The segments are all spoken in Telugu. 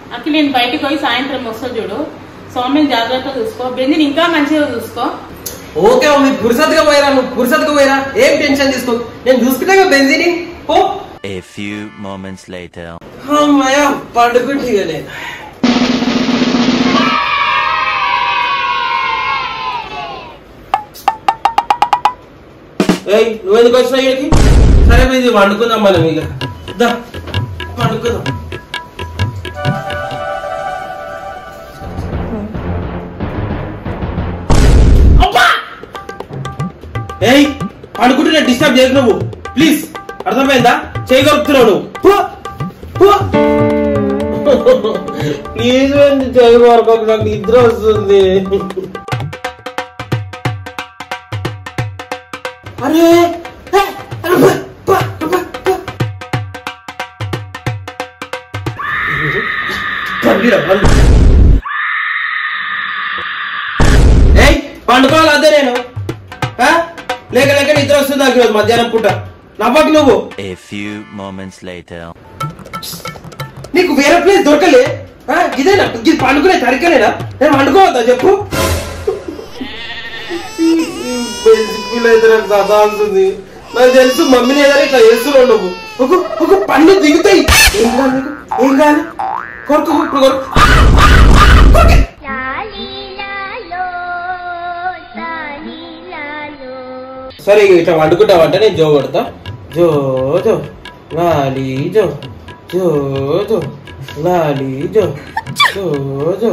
అక్కడ నేను బయటకు పోయి సాయంత్రం వస్తా చూడు సౌమ్యం జాగ్రత్తగా చూసుకో బెంజిని ఇంకా మంచిగా చూసుకో ఓకే మమ్మీ పురుసత్గా పోయిరా నువ్వు పురుసత్గా పోయిరా ఏం టెన్షన్ తీసుకో నేను చూసుకుంటా బెంజిని పో A few moments later. అమ్మయ్య పండుకుంటే ఏయ్ నువ్వెందుకు వచ్చినావు ఇక్కడికి సరే ఇది వండుకుందాం మనం ఇక దా వండుకుందాం అబ్బా! ఏయ్ పండుకుంటే డిస్టర్బ్ చేయకు నువ్వు ప్లీజ్ అర్థమైందా చేయగలుగుతున్నావు నువ్వు పో! పో! ప్లీజ్ చేయగలకు నాకు నిద్ర వస్తుంది అరే ఏ, అరే, పో, పో, పో, పో. పండిరా, పండు. ఏయ్ పండుకోవాలి అదే నేను ఆ? లేక లేక నిద్ర వస్తుంది నాకు ఈరోజు మధ్యాహ్నం పూట నవ్వకు నువ్వు A few moments later. నీకు వేరే ప్లేస్ దొరకలే ఆ, ఇదేనా ఇది పండుకునే తరికనేనా నేను పండుకోవద్దా చెప్పు పిల్ల అయితే నాకు సదాల్సింది నాకు తెలుసు మమ్మీని ఏదైనా ఇట్లా చేస్తున్నావు నువ్వు ఒక ఒక పన్ను దిగుతాయి ఏం కాదు నీకు? ఏం కాదు కొరకు ఇప్పుడు కొరకు కొరికి. సరే ఇక ఇట్లా వండుకుంటావంటే నేను జో కొడతా జో జో లాలి జో జో జో లాలి జో జో జో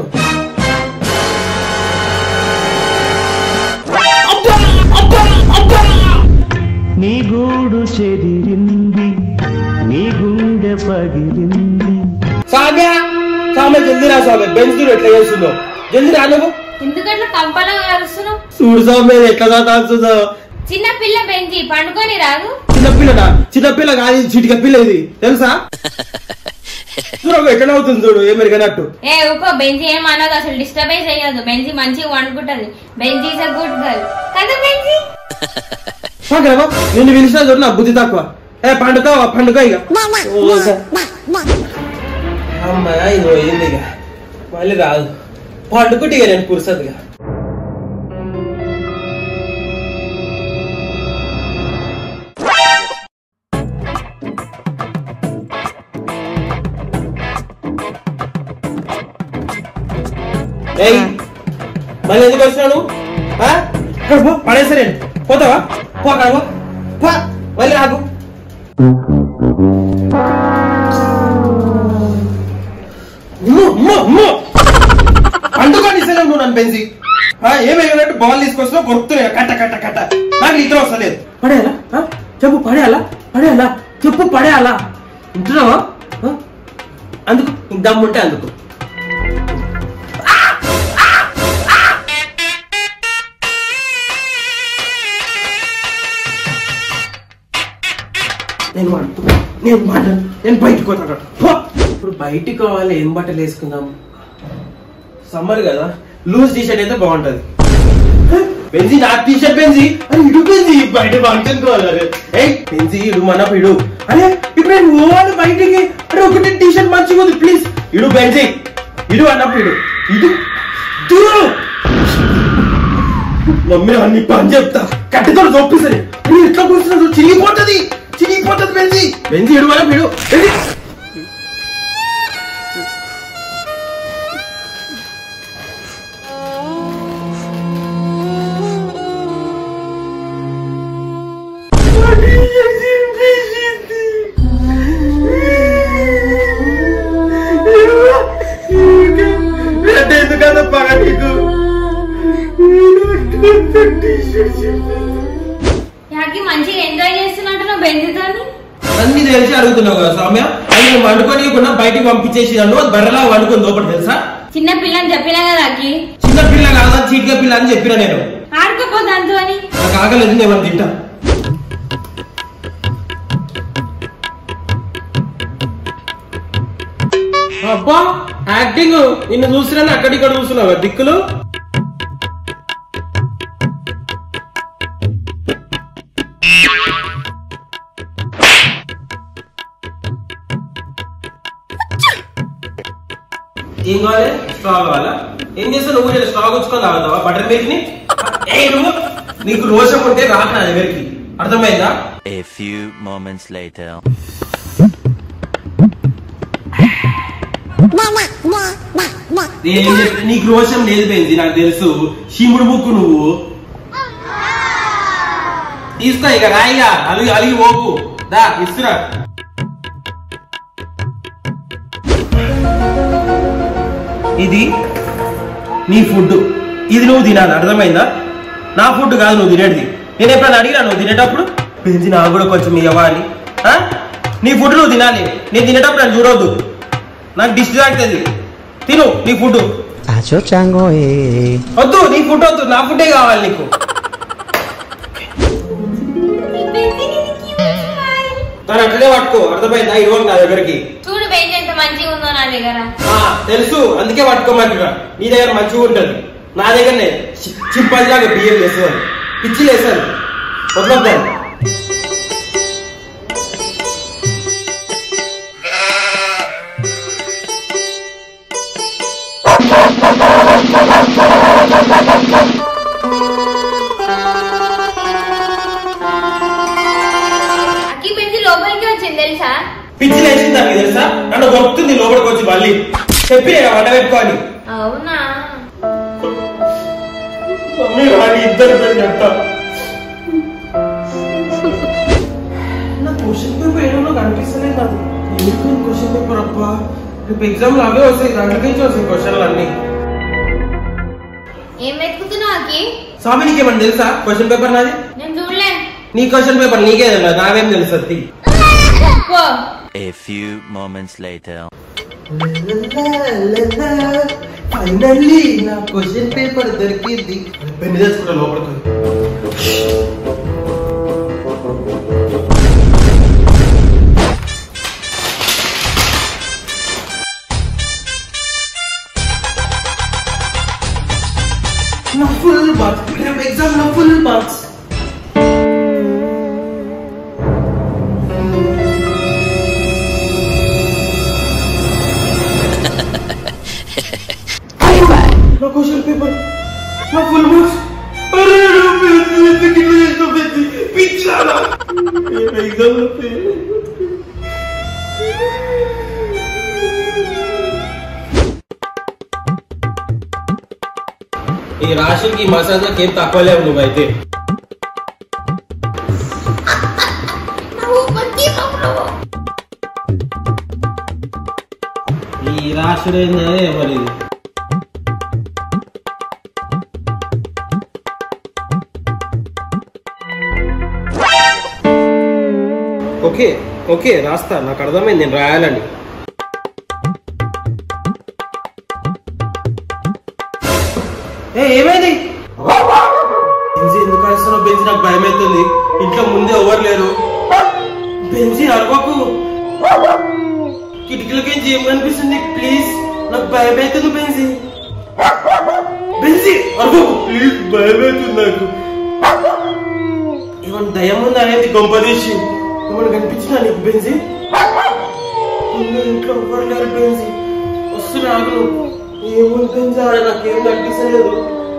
నీ గూడు చెదిరింది నీ గుండె పగిలింది సామ్య సామ్య జల్దీ రా సామ్య బెంచ్ దూరం ఎట్లా చేస్తుందో జల్దీ రా నువ్వు ఎందుకట్లా కంపలా అరుస్తున్నావు చూడు సామ్య ఇది ఎట్లా తాగుతుందో చిన్న పిల్ల బెంచి పండుకొని రాదు చిన్నపిల్లనా చిన్నపిల్ల కాదు ఇది చిటిక పిల్ల ఇది తెలుసా చూడు ఎక్కడ అవుతుంది చూడు ఏమెరిగినట్టు ఏ ఊకో బెంజీ ఏం అనదు అసలు డిస్టర్బెన్స్ అయ్యదు బెంజీ మంచిగా వండుకుంటది Benji is a good girl కదా బెంజీ పాకరావా నిన్ను పిలిచినా చూడు నా బుద్ధి తక్కువ ఏ పండుగ పండుగ ఇక అమ్మాయ ఇది పోయింది ఇక మళ్ళీ రాదు పండుకుంటే ఇక నేను కురుసదిగా ఏయ్ మళ్ళీ ఎందుకు వచ్చినావు ఆ? ఇక్కడ పో పడేసా నేను పోతావా పో అక్కడ పో పో మళ్ళీ రాకు అమ్మో, అమ్మో, అమ్మో. పండుగని ఇస్తలేవు నువ్వు నన్ను పెంచి ఆ, ఏమైనట్టు బాల్ తీసుకొస్తున్నావు కొరుకుతున్నాయి కట్ట కట్ట కట్ట నాకు నిద్ర వస్తలేదు పడేయాలా ఆ? చెప్పు పడేయాలా పడేయాలా చెప్పు పడేయాలా ఇంటున్నావా ఆ? అందుకు నీకు దమ్ముంటే అందుకు నేను వాడుతూ నేను మాట నేను బయటకు పోతాను పో. ఇప్పుడు బయటికి కావాలి ఏం బట్టలు వేసుకుందాం సమ్మర్ కదా లూజ్ టీ షర్ట్ అయితే బాగుంటది పెంచి నా టీ షర్ట్ పెంచి అని ఇడు పెంచి బయట ఫంక్షన్ కావాలి ఏ పెంచి ఇడు మన ఇడు అరే ఇప్పుడు నేను పోవాలి బయటికి అరే ఒకటి టీ షర్ట్ మంచిగా ఉంది ప్లీజ్ ఇడు పెంచి ఇడు అన్నప్పుడు ఇడు ఇడు దూరం మమ్మీ అన్ని పని చెప్తా కట్టెతో చూపిస్తుంది నువ్వు ఎట్లా కూర్చున్నావు చిరిగిపోతుంది చిరిగిపోతుంది బెంజి బెంజి ఇడు మనం ఇడు బెంజి. అంటే ఎందుకంత పగ నీకు యాకి మంచిగా ఎంజాయ్ చేస్తున్నట్టు నువ్వు బెంజితోని అన్ని తెలిసి అడుగుతున్నావు కదా సౌమ్య అది నేను వండుకోనియకుండా బయటికి పంపించేసి నన్ను అది బర్రెలా వండుకొని లోపల తెలుసా చిన్న పిల్లని చెప్పినా కదా అక్కి చిన్న పిల్ల కాదా చీటిక పిల్ల అని చెప్పిన నేను ఆడుకోపో దాంతో అని నాకు ఆకలేదు నేను ఏమన్నా తింటా అబ్బా యాక్టింగ్ నిన్ను చూసినా అక్కడిక్కడ చూస్తున్నావు దిక్కులు ఏం కావాలి స్ట్రా కావాలా ఏం చేస్తావు నువ్వు కూడా స్ట్రా గుచ్చుకొని తాగుతావా బటర్ మిల్క్ ని ఏ నువ్వు నీకు రోషం ఉంటే రాక నా దగ్గరికి అర్థమైందా A few moments later. ఏం చెప్పి నీకు రోషం లేదు బెంజి నాకు తెలుసు శివుడు బుక్కు నువ్వు తీసుకో ఇక రాయిగా అలిగి అలిగి పోకు దా ఇస్తురా ఇది నీ ఫుడ్ ఇది నువ్వు తినాలి అర్థమైందా నా ఫుడ్ కాదు నువ్వు తినేది నేను ఎప్పుడైనా అడిగినా నువ్వు తినేటప్పుడు పెంచి నాకు కూడా కొంచెం ఇవ్వవా అని ఆ? నీ ఫుడ్ నువ్వు తినాలి నేను తినేటప్పుడు నన్ను చూడొద్దు నాకు డిష్ తాగుతుంది తిను నీ ఫుడ్ Acho chango eh. వద్దు నీ ఫుడ్ వద్దు నా ఫుడ్డే కావాలి నీకు తను అట్లనే పట్టుకో అర్థమైందా ఇవ్వకు నా దగ్గరికి చూడు బెంజ్ ఎంత మంచిగా ఉందో నా దగ్గర ఆ, తెలుసు అందుకే పట్టుకోమంటున్నా నీ దగ్గర మంచిగా ఉంటుంది నా దగ్గరనే చింపాజీ లాగా బియ్యం చేస్తుంది పిచ్చి లేస్తుంది వదలొద్దాను అక్కి బెంజ్ లోపలికి వచ్చింది తెలుసా పిచ్చి లేచింది దానికి తెలుసా నన్ను దొరుకుతుంది లోపలికి వచ్చి మళ్ళీ చెప్పి వంట పెట్టుకోని అవునా మమ్మీ రాని ఇద్దరు పేరు చెప్తా నా క్వశ్చన్ పేపర్ ఏమో కనిపిస్తలేదు నాకు ఎందుకు క్వశ్చన్ పేపర్ అబ్బా రేపు ఎగ్జామ్ అవే వస్తాయి దాంట్లోకి వస్తాయి క్వశ్చన్లు అన్ని ఏం వెతుకుతున్నావు అక్కి స్వామి నీకేమన్నా తెలుసా క్వశ్చన్ పేపర్ నాది నేను చూడలే నీ క్వశ్చన్ పేపర్ నీకే తెలియదు నావేం తెలుసు అది పో A few moments later. Finally నా క్వశ్చన్ పేపర్ దొరికింది పెన్ను తెచ్చుకుంటా లోపలికి నా ఫుల్ మార్క్స్ రేపు ఎగ్జామ్ నా ఫుల్ మార్క్స్ నా క్వశ్చన్ పేపర్ నా ఫుల్ మార్క్స్ అరే నా పెద్ద ఎందుకు ఇట్లా చేస్తావు పెద్ద పిచ్చాలా ఎగ్జామ్ లో ఫెయిల్ ఈ రాశికి మసాలాకి ఏం తక్కువ లేవు నువ్వైతే ఈ రాశుడు ఏంటనే మరి ఓకే ఓకే రాస్తా నాకు అర్థమైంది నేను రాయాలని ఏ ఏమైంది బెంజీ ఎందుకు వేస్తున్నావు బెంజీ నాకు భయం అవుతుంది ఇంట్లో ముందే ఎవరు లేరు బెంజీ అరవకు కిటికీలకేంచి ఏం కనిపిస్తుంది ప్లీజ్ నాకు భయం అవుతుంది బెంజీ బెంజీ అరవకు ప్లీజ్ భయం అవుతుంది నాకు ఏమన్నా దయం ఉందా అనేది గొంపదీసి ఏమన్నా కనిపించినా నీకు బెంజీ ముందు ఇంట్లో ఎవరు లేరు బెంజీ వస్తున్నా ఆగు ఏముంది బెంజీ ఆడ నాకేం కనిపిస్తలేదు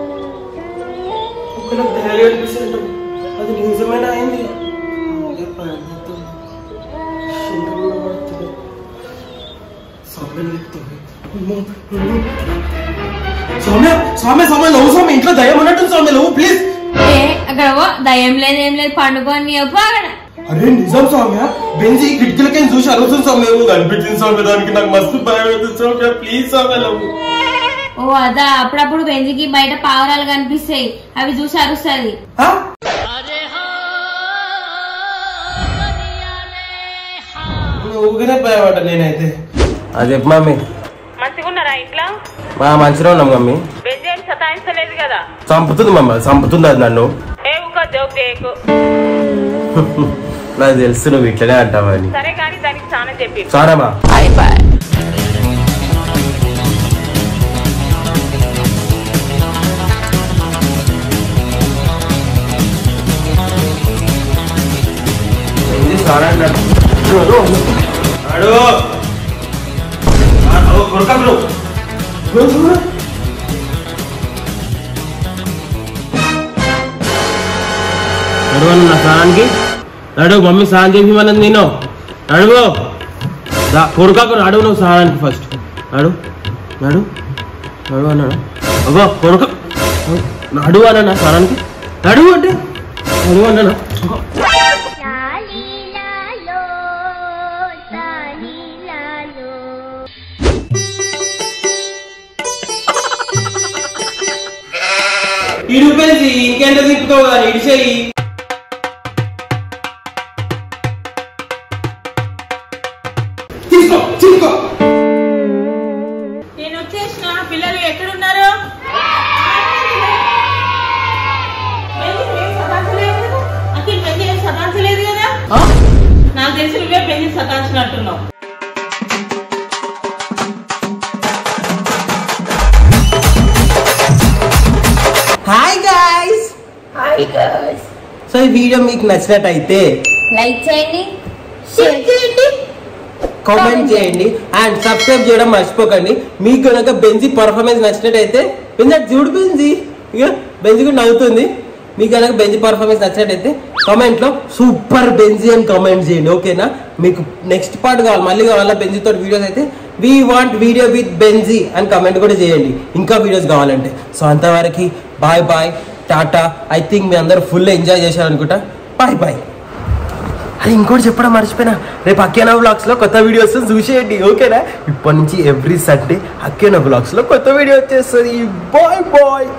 ఒకరికి ధైర్యం అనిపిస్తుంది అది నిజమైన అయింది అదే భయమవుతుంది. శంకర్ కూడా పడుతుంది. సౌమ్య లేపుతుంది. అమ్మో, అమ్మో. సౌమ్య సౌమ్య సౌమ్య నువ్వు సౌమ్య ఇంట్లో దయ్యం ఉన్నట్టు సౌమ్య నువ్వు ప్లీజ్ ఏ అక్కడ ఓ దయ్యం లేదు ఏం లేదు పండుకొని చెప్పు అక్కడ అరే నిజం సౌమ్య బెంజి కిటికీలకే చూసి అరుస్తుంది సౌమ్య నువ్వు కనిపించింది సౌమ్య దానికి నాకు మస్తు భయం అవుతుంది సౌమ్య ప్లీజ్ సౌమ్య నువ్వు ఓ అదా అప్పుడప్పుడు బెంజికి బయట పావురాలు కనిపిస్తాయి అవి చూసి అరుస్తుంది ఆ? నువ్వు ఊరికనే భయపడ్డా నేనైతే అదే మమ్మీ మంచిగా ఉన్నారా ఇంట్లో మా మంచిగా ఉన్నాం మమ్మీ బెంజేం సతాయించలేదు కదా చంపుతుంది మమ్మ చంపుతుంది అది నన్ను ఏ ఒక జోక్ చేయకు నాకు తెలుసు నువ్వు ఇట్లనే అంటావని సరే కానీ దానికి చాలా చెప్పి సారమ్మా ఇది సారా అన్నాడు. అడు. ఆ, ఓ, కొరకకు నువ్వు. నడువను నా స్నానానికి నడువు మమ్మీ స్నానం చేసి మనం నేను నడువు దా కొడుకాకు నడువు నువ్వు స్నానానికి ఫస్ట్ నడు నడు నడువు అన్నాడు అబ్బో కొడుక నడువు అన్నా నా స్నానానికి నడువు అంటే నడువు అన్నాను ఇడిపోయింది ఇంకెంత తిప్పుతావు కానీ ఇడిచేయి తీసుకో తీసుకో నేను వచ్చేసిన పిల్లలు ఎక్కడున్నారు బెంజి, నువ్వేం సతాయించలేదు కదా? అఖిల్ బెంజి ఏం సతాయించలేదు కదా నాకు తెలిసి నువ్వే బెంజి సతాయించినట్టున్నావు హాయ్ గాయ్స్ సో ఈ వీడియో మీకు నచ్చినట్టయితే లైక్ చేయండి షేర్ చేయండి కామెంట్ చేయండి అండ్ సబ్స్క్రైబ్ చేయడం మర్చిపోకండి మీకు కనుక బెంజీ పర్ఫార్మెన్స్ నచ్చినట్టయితే బెంజీ అటు చూడు బెంజీ ఇక బెంజీ కూడా నవ్వుతుంది మీకు కనుక బెంజీ పర్ఫార్మెన్స్ నచ్చినట్టయితే కామెంట్ లో సూపర్ బెంజీ అని కామెంట్ చేయండి ఓకేనా మీకు నెక్స్ట్ పార్ట్ కావాలి మళ్ళీ కావాలా బెంజీ తోటి వీడియోస్ అయితే we want video with Benji అని కమెంట్ కూడా చేయండి ఇంకా వీడియోస్ కావాలంటే సో అంతవరకు bye bye tata I think మీ అందరూ ఫుల్ ఎంజాయ్ చేశారనుకుంటా బాయ్ బాయ్ అది ఇంకోటి చెప్పడం మర్చిపోయినా రేపు అక్కేనా బ్లాగ్స్ లో కొత్త వీడియోస్ చూసేయండి ఓకేనా ఇప్పటి నుంచి ఎవ్రీ సండే అక్కేనా బ్లాగ్స్ లో కొత్త వీడియో వచ్చేస్తుంది బాయ్ బాయ్